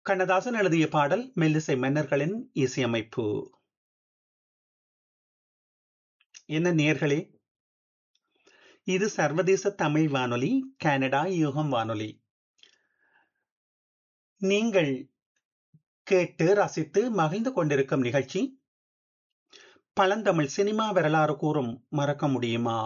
கண்ணதாசன் எழுதிய பாடல் மெல்லிசை மன்னர்களின் இசையமைப்பு என்ன நேர்களே இது சர்வதேச தமிழ் வானொலி கனடா யுகம் வானொலி நீங்கள் கேட்டு ரசித்து மகிழ்ந்து கொண்டிருக்கும் நிகழ்ச்சி பழந்தமிழ் சினிமா வரலாறு கூறும் மறக்க முடியுமா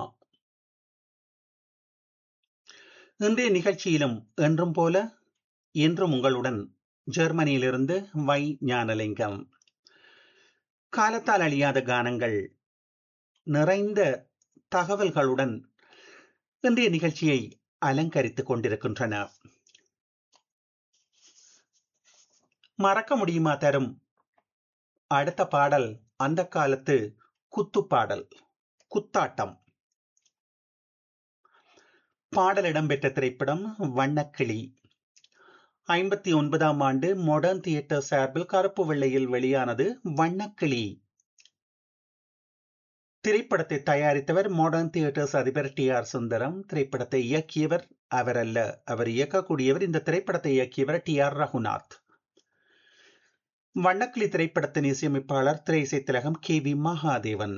இன்றைய நிகழ்ச்சியிலும் என்றும் போல இன்றும் உங்களுடன் ஜெர்மனியிலிருந்து வை ஞானலிங்கம் காலத்தால் அழியாத கானங்கள் நிறைந்த தகவல்களுடன் இன்றைய நிகழ்ச்சியை அலங்கரித்துக் கொண்டிருக்கின்றன மறக்க முடியுமா தரும் அடுத்த பாடல் அந்த காலத்து குத்து பாடல் குத்தாட்டம் பாடல் இடம்பெற்ற திரைப்படம் வண்ணக்கிளி ஐம்பத்தி ஒன்பதாம் ஆண்டு மாடர்ன் தியேட்டர் சார்பில் கருப்பு வெள்ளையில் வெளியானது வண்ணக்கிளி திரைப்படத்தை தயாரித்தவர் மாடர்ன் தியேட்டர்ஸ் அதிபர் டி ஆர் சுந்தரம் திரைப்படத்தை இயக்கியவர் அவர் அல்ல அவர் இயக்கக்கூடியவர் இந்த திரைப்படத்தை இயக்கியவர் டி ஆர் ரகுநாத் வண்ணக்கிளி திரைப்படத்தின் இசையமைப்பாளர் திரைசை திலகம் கே வி மகாதேவன்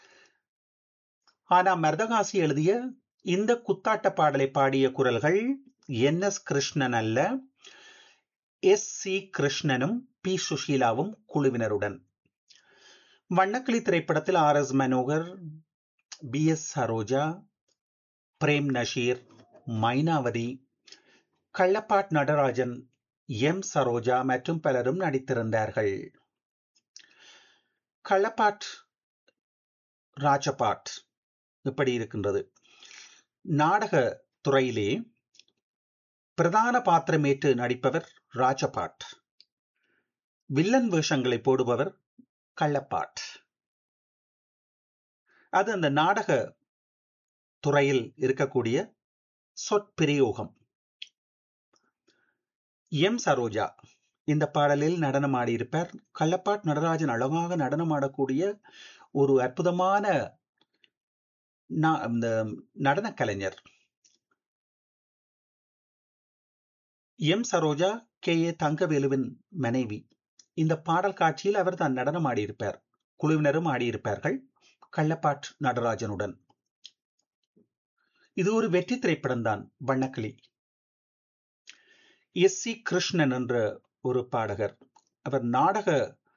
ஆனா மர்தகாசி எழுதிய இந்த குத்தாட்ட பாடலை பாடிய குரல்கள் என் எஸ் கிருஷ்ணன் அல்ல எஸ் சி கிருஷ்ணனும் பி சுஷீலாவும் குழுவினருடன் வண்ணக்கிளி திரைப்படத்தில் R S Manohar P S Saroja Prem Nazir Mainavathi Kallapart Natarajan M Saroja மற்றும் பலரும் நடித்திருந்தார்கள் கள்ளப்பாட் ராஜபாட் இப்படி இருக்கின்றது நாடக துறையிலே பிரதான பாத்திரமேற்று நடிப்பவர் ராஜபாட் வில்லன் வேஷங்களை போடுபவர் கள்ளப்பாட் அது அந்த நாடக துறையில் இருக்கக்கூடிய சொற்பிரயோகம் எம் சரோஜா இந்த பாடலில் நடனம் ஆடியிருப்பார் கள்ளப்பாட் நடராஜன் அழகாக நடனம் ஆடக்கூடிய ஒரு அற்புதமான இந்த நடன கலைஞர் எம் சரோஜா கே ஏ தங்கவேலுவின் மனைவி இந்த பாடல் காட்சியில் அவர் தான் நடனம் ஆடியிருப்பார் குழுவினரும் ஆடியிருப்பார்கள் கள்ளப்பாட் நடராஜனுடன் இது ஒரு வெற்றி திரைப்படம் தான் வண்ணக்கிளி எஸ் சி கிருஷ்ணன் என்ற ஒரு பாடகர் அவர் நாடக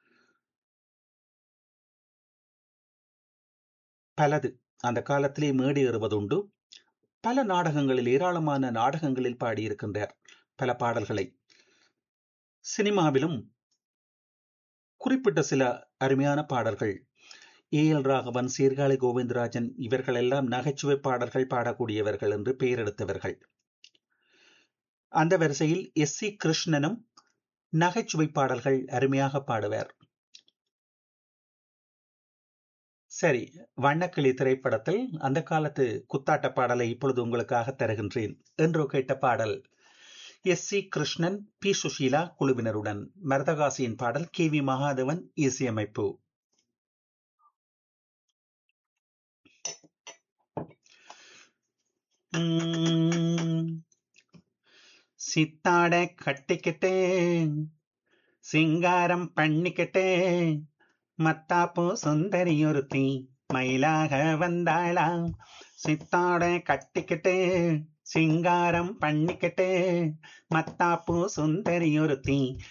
பலது அந்த காலத்திலே மேடு ஏறுவதுண்டு பல நாடகங்களில் ஏராளமான நாடகங்களில் பாடியிருக்கின்றார் பல பாடல்களை சினிமாவிலும் குறிப்பிட்ட சில அருமையான பாடல்கள் ஏ எல் ராகவன் சீர்காழி கோவிந்தராஜன் இவர்கள் எல்லாம் நகைச்சுவை பாடல்கள் பாடக்கூடியவர்கள் என்று பெயர் எடுத்தவர்கள் அந்த வரிசையில் எஸ் சி கிருஷ்ணனும் நகைச்சுவை பாடல்கள் அருமையாக பாடுவார் சரி வண்ணக்கிளி திரைப்படத்தில் அந்த காலத்து குத்தாட்ட பாடலை இப்பொழுது உங்களுக்காக தருகின்றேன் என்று கேட்ட பாடல் S C Krishnan P Susheela குழுவினருடன் மரதகாசியின் பாடல் கே வி மகாதேவன் இசையமைப்பு சித்தாட கட்டிக்கிட்டே சிங்காரம் பண்ணிக்கிட்டே மத்தாப்பூ சுந்தரி ஒருத்தி மயிலாக வந்தாளாம் சித்தாட கட்டிக்கிட்டே சிங்காரம் பண்ணிக்கிட்டே மத்தாப்பூ சுந்தரி ஒருத்தி